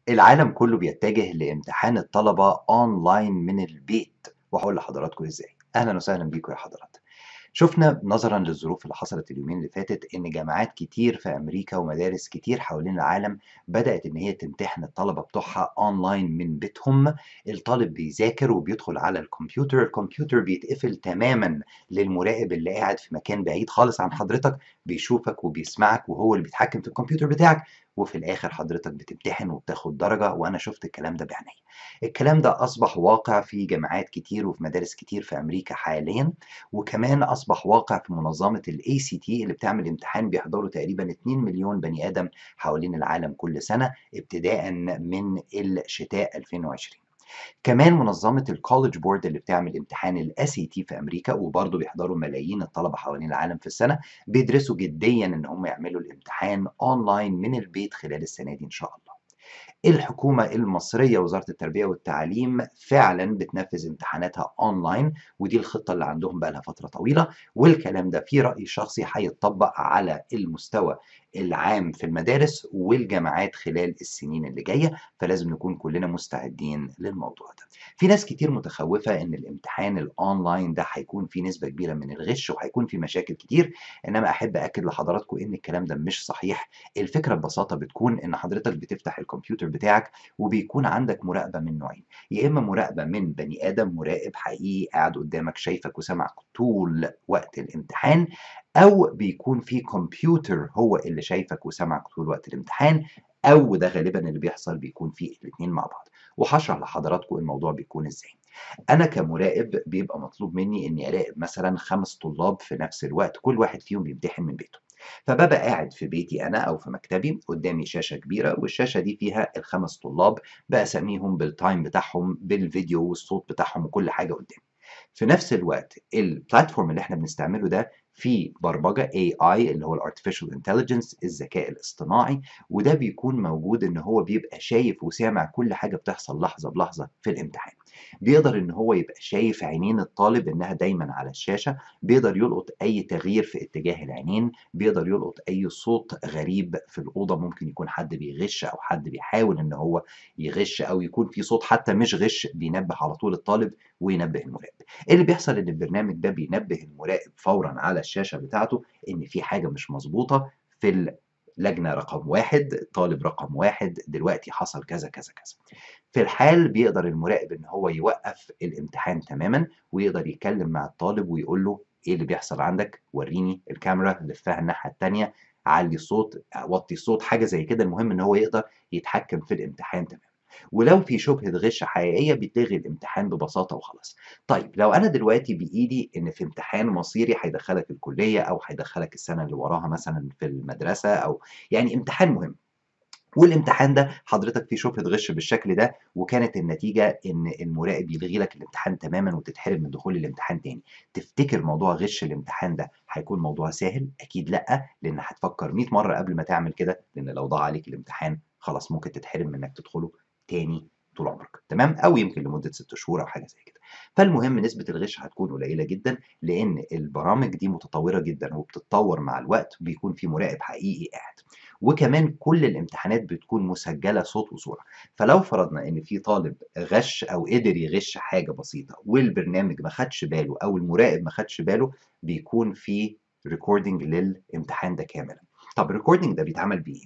العالم كله بيتجه لامتحان الطلبة أونلاين من البيت وهقول لحضراتكم إزاي أهلا وسهلا بيكم يا حضرات شفنا نظرا للظروف اللي حصلت اليومين اللي فاتت ان جامعات كتير في امريكا ومدارس كتير حوالين العالم بدات ان هي تمتحن الطلبه بتوعها اونلاين من بيتهم الطالب بيذاكر وبيدخل على الكمبيوتر الكمبيوتر بيتقفل تماما للمراقب اللي قاعد في مكان بعيد خالص عن حضرتك بيشوفك وبيسمعك وهو اللي بيتحكم في الكمبيوتر بتاعك وفي الاخر حضرتك بتمتحن وبتاخد درجه وانا شفت الكلام ده بعيني الكلام ده اصبح واقع في جامعات كتير وفي مدارس كتير في امريكا حاليا وكمان اصبح واقع في منظمه الاي سي تي اللي بتعمل امتحان بيحضروا تقريبا 2 مليون بني ادم حوالين العالم كل سنه ابتداء من الشتاء 2020 كمان منظمة الكوليدج بورد اللي بتعمل امتحان الاس اي تي في امريكا وبرضه بيحضروا ملايين الطلبة حوالين العالم في السنة بيدرسوا جديا ان هم يعملوا الامتحان اونلاين من البيت خلال السنة دي ان شاء الله الحكومة المصرية وزارة التربية والتعليم فعلا بتنفذ امتحاناتها اونلاين ودي الخطة اللي عندهم بقى لها فترة طويلة والكلام ده في رأيي الشخصي هيتطبق على المستوى العام في المدارس والجامعات خلال السنين اللي جايه فلازم نكون كلنا مستعدين للموضوع ده. في ناس كتير متخوفه ان الامتحان الاونلاين ده هيكون فيه نسبه كبيره من الغش وهيكون فيه مشاكل كتير انما احب اكد لحضراتكم ان الكلام ده مش صحيح. الفكره ببساطه بتكون ان حضرتك بتفتح الكمبيوتر بتاعك وبيكون عندك مراقبه من نوعين، يا اما مراقبه من بني ادم مراقب حقيقي قاعد قدامك شايفك وسامعك طول وقت الامتحان او بيكون في كمبيوتر هو اللي شايفك وسامعك طول وقت الامتحان او ده غالبا اللي بيحصل بيكون في الاثنين مع بعض وهشرح لحضراتكم الموضوع بيكون ازاي انا كمراقب بيبقى مطلوب مني اني اراقب مثلا خمس طلاب في نفس الوقت كل واحد فيهم بيمتحن من بيته فببقى قاعد في بيتي انا او في مكتبي قدامي شاشه كبيره والشاشه دي فيها الخمس طلاب بسميهم بالتايم بتاعهم بالفيديو والصوت بتاعهم وكل حاجه قدامي في نفس الوقت البلاتفورم اللي احنا بنستعمله ده في برمجه AI اللي هو الارتفيشال انتليجنس الذكاء الاصطناعي وده بيكون موجود ان هو بيبقى شايف وسامع كل حاجه بتحصل لحظه بلحظه في الامتحان بيقدر ان هو يبقى شايف عينين الطالب انها دايما على الشاشه بيقدر يلقط اي تغيير في اتجاه العينين بيقدر يلقط اي صوت غريب في الاوضه ممكن يكون حد بيغش او حد بيحاول ان هو يغش او يكون في صوت حتى مش غش بينبه على طول الطالب وينبه المراقب اللي بيحصل ان البرنامج ده بينبه المراقب فورا على الشاشه بتاعته ان في حاجه مش مظبوطه في لجنه رقم واحد طالب رقم واحد دلوقتي حصل كذا كذا كذا في الحال بيقدر المراقب ان هو يوقف الامتحان تماما ويقدر يتكلم مع الطالب ويقول له ايه اللي بيحصل عندك وريني الكاميرا لفها الناحيه الثانيه علي الصوت وطي الصوت حاجه زي كده المهم ان هو يقدر يتحكم في الامتحان تماما ولو في شبهة غش حقيقية بيتلغي الامتحان ببساطة وخلاص. طيب لو أنا دلوقتي بإيدي إن في امتحان مصيري هيدخلك الكلية أو هيدخلك السنة اللي وراها مثلا في المدرسة أو يعني امتحان مهم. والامتحان ده حضرتك فيه شبهه غش بالشكل ده وكانت النتيجه ان المراقب يلغي لك الامتحان تماما وتتحرم من دخول الامتحان تاني تفتكر موضوع غش الامتحان ده هيكون موضوع سهل اكيد لا لان هتفكر 100 مره قبل ما تعمل كده لان لو ضاع عليك الامتحان خلاص ممكن تتحرم من انك تدخله تاني طول عمرك تمام او يمكن لمده ست شهور او حاجه زي كده فالمهم نسبه الغش هتكون قليله جدا لان البرامج دي متطوره جدا وبتتطور مع الوقت بيكون في مراقب حقيقي قاعد وكمان كل الامتحانات بتكون مسجله صوت وصوره فلو فرضنا ان في طالب غش او قدر يغش حاجه بسيطه والبرنامج ما خدش باله او المراقب ما خدش باله بيكون في ريكوردنج للامتحان ده كاملا طب الريكوردنج ده بيتعمل بايه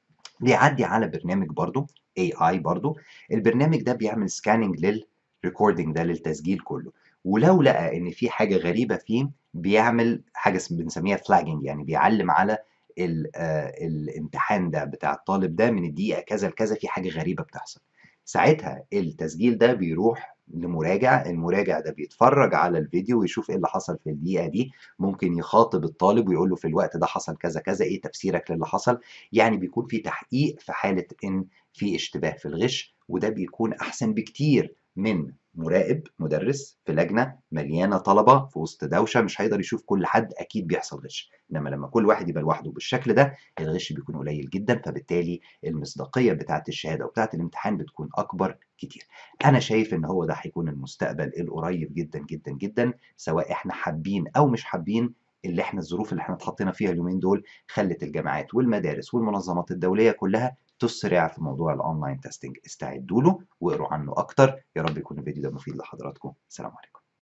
بيعدي على برنامج برضو AI برضو البرنامج ده بيعمل سكاننج للريكوردنج ده للتسجيل كله ولو لقى ان في حاجه غريبه فيه بيعمل حاجه بنسميها فلاجنج يعني بيعلم على الامتحان ده بتاع الطالب ده من الدقيقه كذا لكذا في حاجه غريبه بتحصل ساعتها التسجيل ده بيروح لمراجع المراجع ده بيتفرج على الفيديو ويشوف ايه اللي حصل في الدقيقه دي ممكن يخاطب الطالب ويقول له في الوقت ده حصل كذا كذا ايه تفسيرك للي حصل يعني بيكون في تحقيق في حاله ان في اشتباه في الغش وده بيكون احسن بكتير من مراقب مدرس في لجنه مليانه طلبه في وسط دوشه مش هيقدر يشوف كل حد اكيد بيحصل غش انما لما كل واحد يبقى لوحده بالشكل ده الغش بيكون قليل جدا فبالتالي المصداقيه بتاعه الشهاده وبتاعه الامتحان بتكون اكبر كتير انا شايف ان هو ده هيكون المستقبل القريب جدا جدا جدا سواء احنا حابين او مش حابين اللي احنا الظروف اللي احنا اتحطينا فيها اليومين دول خلت الجامعات والمدارس والمنظمات الدوليه كلها تسرع في موضوع الأونلاين تيستنج استعدوا له واقروا عنه أكتر يا رب يكون الفيديو ده مفيد لحضراتكم السلام عليكم